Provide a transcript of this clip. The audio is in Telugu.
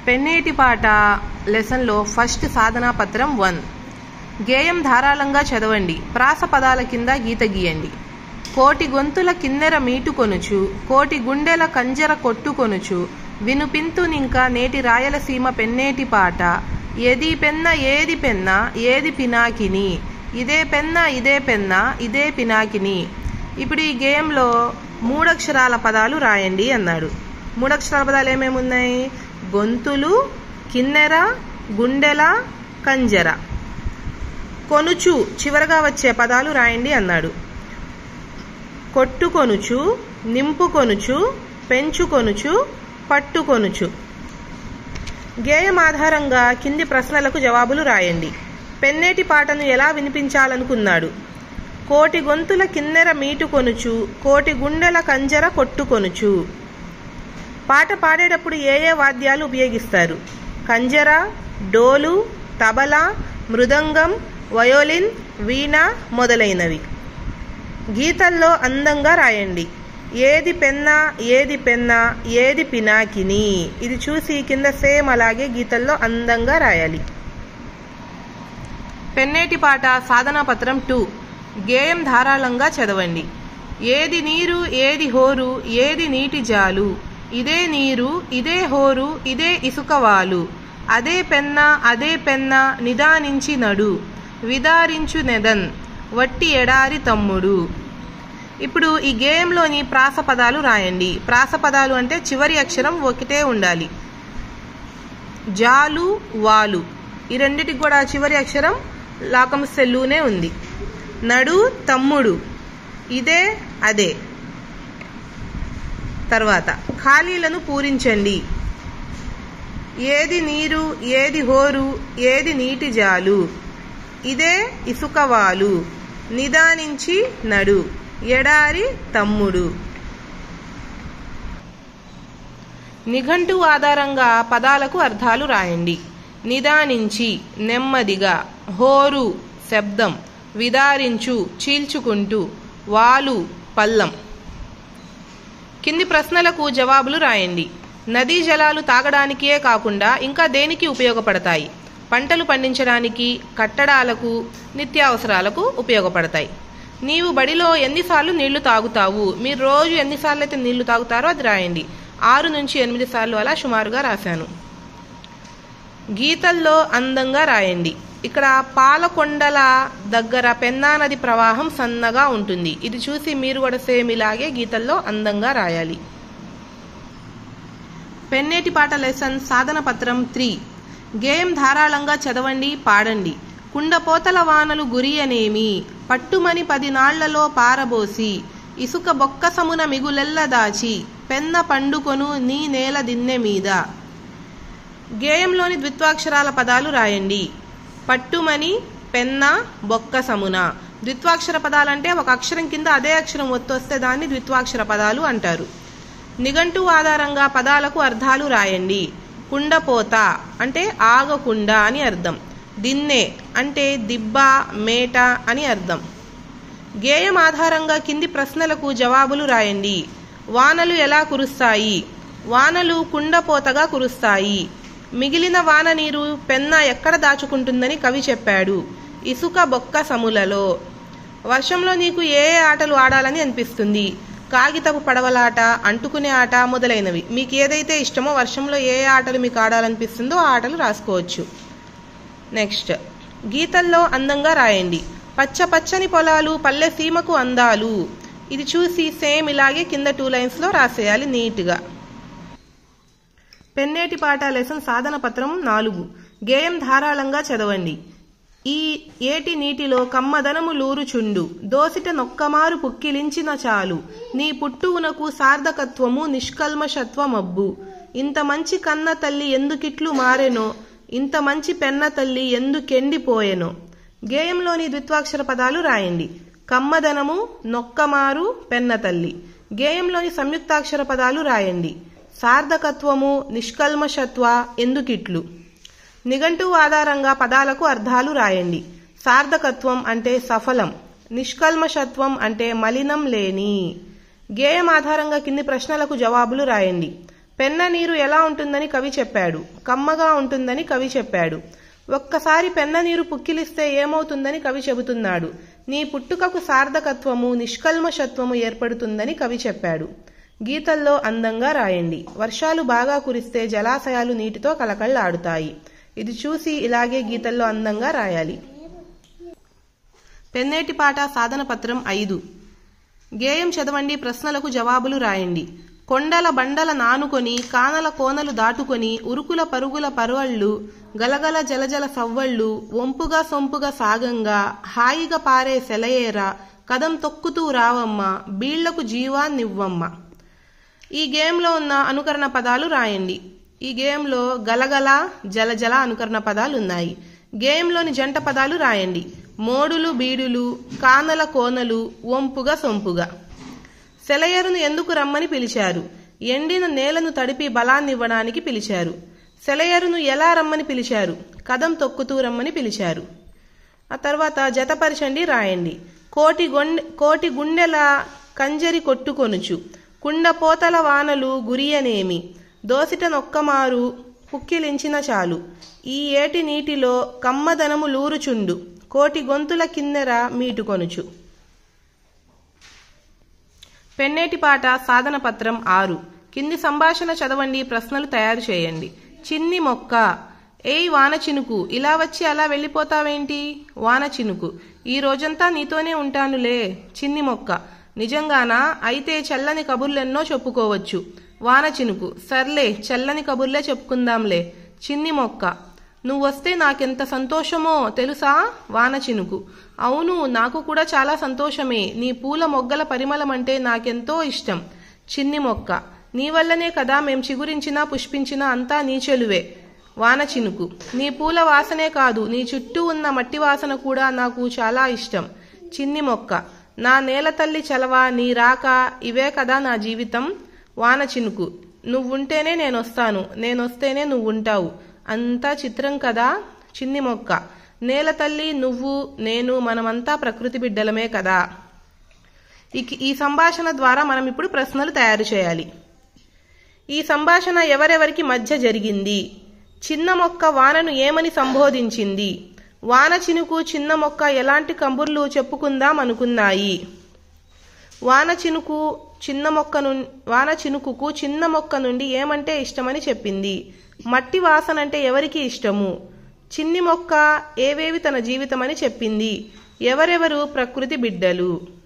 పెన్నేటి పాట లెసన్లో ఫస్ట్ సాధనా పత్రం వన్ గేయం ధారాళంగా చదవండి ప్రాస పదాల కింద గీత గీయండి కోటి గొంతుల కిన్నెర మీటుకొనుచు కోటి గుండెల కంజర కొట్టుకొనుచు వినుపింతునింక నేటి రాయలసీమ పెన్నేటి పాట ఏది పెన్న ఏది పెన్న ఏది పినాకిని ఇదే పెన్న ఇదే పెన్న ఇదే పినాకిని ఇప్పుడు ఈ గేయంలో మూడక్షరాల పదాలు రాయండి అన్నాడు మూడక్షరాల పదాలు ఏమేమి ఉన్నాయి గొంతులు కిన్నెర గుండెల కంజర కొనుచు చివరగా వచ్చే పదాలు రాయండి అన్నాడు కొట్టుకొనుచు నింపుకొనుచు పెంచుకొనుచు పట్టుకొనుచు గేయం ఆధారంగా కింది ప్రశ్నలకు జవాబులు రాయండి పెన్నేటి పాటను ఎలా వినిపించాలనుకున్నాడు కోటి గొంతుల కిన్నెర మీటుకొనుచు కోటి గుండెల కంజర కొట్టుకొనుచు పాట పాడేటప్పుడు ఏ ఏ వాద్యాలు ఉపయోగిస్తారు కంజర డోలు తబలా మృదంగం వయోలిన్ వీణ మొదలైనవి గీతల్లో అందంగా రాయండి ఏది పెన్న ఏది పెన్న ఏది పినాకిని ఇది చూసి కింద సేమ్ అలాగే గీతల్లో అందంగా రాయాలి పెన్నేటి పాట సాధనా పత్రం టూ గేయం ధారాళంగా చదవండి ఏది నీరు ఏది హోరు ఏది నీటి జాలు ఇదే నీరు ఇదే హోరు ఇదే ఇసుకవాలు అదే పెన్న అదే పెన్న నిదానించి నడు విదారించు నెదన్ వట్టి ఎడారి తమ్ముడు ఇప్పుడు ఈ గేయంలోని ప్రాసపదాలు రాయండి ప్రాసపదాలు అంటే చివరి అక్షరం ఒకటే ఉండాలి జాలు వాలు ఈ రెండిటికి కూడా చివరి అక్షరం లాకం సెల్లునే ఉంది నడు తమ్ముడు ఇదే అదే తర్వాత ఖాళీలను పూరించండి ఏది నీరు ఏది హోరు ఏది నీటి జాలు ఇదే ఇసుకవాలు నిదానించి నడు ఎడారి తమ్ముడు నిఘంటు ఆధారంగా పదాలకు అర్థాలు రాయండి నిదానించి నెమ్మదిగా హోరు శబ్దం విదారించు చీల్చుకుంటూ వాలు పల్లం కింది ప్రశ్నలకు జవాబులు రాయండి నదీ జలాలు తాగడానికే కాకుండా ఇంకా దేనికి ఉపయోగపడతాయి పంటలు పండించడానికి కట్టడాలకు నిత్యావసరాలకు ఉపయోగపడతాయి నీవు బడిలో ఎన్నిసార్లు నీళ్లు తాగుతావు మీరు రోజు ఎన్నిసార్లు అయితే నీళ్లు తాగుతారో అది రాయండి ఆరు నుంచి ఎనిమిది సార్లు అలా సుమారుగా రాశాను గీతల్లో అందంగా రాయండి ఇక్కడ పాలకొండల దగ్గర పెన్నా నది ప్రవాహం సన్నగా ఉంటుంది ఇది చూసి మీరు కూడా సేమ్ ఇలాగే గీతల్లో అందంగా రాయాలి పెన్నేటి పాట లెసన్ సాధన పత్రం త్రీ గేయం ధారాళంగా చదవండి పాడండి కుండపోతల వానలు గురియనేమి పట్టుమని పది నాళ్లలో పారబోసి ఇసుక బొక్కసమున మిగులెల్ల దాచి పెన్న పండుకొను నీ నేల దిన్నె మీద గేయంలోని ద్విత్వాక్షరాల పదాలు రాయండి పట్టుమని పెన్న బొక్కసమున ద్విత్వాక్షర పదాలంటే ఒక అక్షరం కింద అదే అక్షరం ఒత్తొస్తే దాన్ని ద్విత్వాక్షర పదాలు అంటారు నిఘంటు ఆధారంగా పదాలకు అర్థాలు రాయండి కుండపోత అంటే ఆగకుండా అని అర్థం దిన్నె అంటే దిబ్బ మేట అని అర్థం గేయం ఆధారంగా కింది ప్రశ్నలకు జవాబులు రాయండి వానలు ఎలా కురుస్తాయి వానలు కుండపోతగా కురుస్తాయి మిగిలిన వాన నీరు పెన్న ఎక్కడ దాచుకుంటుందని కవి చెప్పాడు ఇసుక బొక్క సములలో వర్షంలో నీకు ఏ ఏ ఆటలు ఆడాలని అనిపిస్తుంది కాగితపు పడవలాట అంటుకునే ఆట మొదలైనవి మీకు ఏదైతే ఇష్టమో వర్షంలో ఏ ఏ ఆటలు మీకు ఆడాలనిపిస్తుందో ఆ ఆటలు రాసుకోవచ్చు నెక్స్ట్ గీతల్లో అందంగా రాయండి పచ్చ పచ్చని పొలాలు పల్లె సీమకు అందాలు ఇది చూసి సేమ్ ఇలాగే కింద టూ లైన్స్లో రాసేయాలి నీట్గా పెన్నేటి పాట లెసన్ సాధన పత్రం నాలుగు గేయం ధారాళంగా చదవండి ఈ ఏటి నీటిలో కమ్మదనము లూరుచుండు దోసిట నొక్కమారు పుక్కిలించిన చాలు నీ పుట్టువునకు సార్థకత్వము నిష్కల్మషత్వమబ్బు ఇంత మంచి కన్న తల్లి ఎందుకిట్లు మారెనో ఇంత మంచి పెన్న తల్లి ఎందుకెండిపోయెనో గేయంలోని ద్విత్వాక్షర పదాలు రాయండి కమ్మదనము నొక్కమారు పెన్న తల్లి గేయంలోని సంయుక్తాక్షర పదాలు రాయండి సార్థకత్వము నిష్కల్మషత్వ ఎందుకిట్లు నిఘంటు ఆధారంగా పదాలకు అర్థాలు రాయండి సార్థకత్వం అంటే సఫలం నిష్కల్మషత్వం అంటే మలినం లేని గేయం ఆధారంగా కింది ప్రశ్నలకు జవాబులు రాయండి పెన్న నీరు ఎలా ఉంటుందని కవి చెప్పాడు కమ్మగా ఉంటుందని కవి చెప్పాడు ఒక్కసారి పెన్న నీరు పుక్కిలిస్తే ఏమవుతుందని కవి చెబుతున్నాడు నీ పుట్టుకకు సార్థకత్వము నిష్కల్మషత్వము ఏర్పడుతుందని కవి చెప్పాడు గీతల్లో అందంగా రాయండి వర్షాలు బాగా కురిస్తే జలాశయాలు నీటితో కలకళ్ళాడుతాయి ఇది చూసి ఇలాగే గీతల్లో అందంగా రాయాలి పెన్నేటి పాట సాధన పత్రం ఐదు గేయం చదవండి ప్రశ్నలకు జవాబులు రాయండి కొండల బండల నానుకొని కానల కోనలు దాటుకొని ఉరుకుల పరుగుల పరువళ్ళు గలగల జలజల సవ్వళ్ళు వంపుగా సొంపుగా సాగంగా హాయిగా పారే సెలయేర కదం తొక్కుతూ రావమ్మ బీళ్లకు జీవాన్నివ్వమ్మ ఈ గేమ్లో ఉన్న అనుకరణ పదాలు రాయండి ఈ గేమ్లో గలగల జలజల అనుకరణ పదాలు ఉన్నాయి గేమ్లోని జంట పదాలు రాయండి మోడులు బీడులు కానల కోనలు వంపుగా సొంపుగా సెలయరును ఎందుకు రమ్మని పిలిచారు ఎండిన నేలను తడిపి బలాన్నివ్వడానికి పిలిచారు సెలయరును ఎలా రమ్మని పిలిచారు కదం తొక్కుతూ రమ్మని పిలిచారు ఆ తర్వాత జతపరచండి రాయండి కోటి గొండె కోటి గుండెల కంజరి కొట్టుకొనుచు కుండ పోతల వానలు గురియనేమి దోసిట నొక్కమారు పుక్కిలించిన చాలు ఈ ఏటి నీటిలో కమ్మదనము లూరుచుండు కోటి గొంతుల కిన్నెర మీటుకొనుచు పెన్నేటి పాట సాధన పత్రం ఆరు కింది సంభాషణ చదవండి ప్రశ్నలు తయారు చేయండి చిన్ని మొక్క ఏయ్ వాన చినుకు ఇలా వచ్చి అలా వెళ్ళిపోతావేంటి వాన చినుకు ఈ రోజంతా నీతోనే ఉంటానులే చిన్ని మొక్క నిజంగానా అయితే చల్లని కబుర్లెన్నో చెప్పుకోవచ్చు వాన చినుకు సర్లే చల్లని కబుర్లే చెప్పుకుందాంలే చిన్ని మొక్క నువ్వొస్తే నాకెంత సంతోషమో తెలుసా వాన చినుకు అవును నాకు కూడా చాలా సంతోషమే నీ పూల మొగ్గల పరిమళం అంటే నాకెంతో ఇష్టం చిన్ని మొక్క నీ వల్లనే కదా మేం చిగురించినా పుష్పించినా అంతా నీ చెలువే వాన చినుకు నీ పూల వాసనే కాదు నీ చుట్టూ ఉన్న మట్టి వాసన కూడా నాకు చాలా ఇష్టం చిన్ని మొక్క నా నేల తల్లి చలవ నీ రాక ఇవే కదా నా జీవితం వాన చినుకు నువ్వుంటేనే నేనొస్తాను నేనొస్తేనే నువ్వుంటావు అంతా చిత్రం కదా చిన్ని మొక్క నేల తల్లి నువ్వు నేను మనమంతా ప్రకృతి బిడ్డలమే కదా ఇక ఈ సంభాషణ ద్వారా మనం ఇప్పుడు ప్రశ్నలు తయారు చేయాలి ఈ సంభాషణ ఎవరెవరికి మధ్య జరిగింది చిన్న మొక్క వానను ఏమని సంబోధించింది వాన చినుకు చిన్న మొక్క ఎలాంటి కంబుర్లు చెప్పుకుందాం అనుకున్నాయి వాన చినుకు చిన్న మొక్క ను వాన చినుకుకు చిన్న మొక్క నుండి ఏమంటే ఇష్టమని చెప్పింది మట్టి వాసన అంటే ఎవరికి ఇష్టము చిన్ని మొక్క ఏవేవి తన జీవితమని చెప్పింది ఎవరెవరు ప్రకృతి బిడ్డలు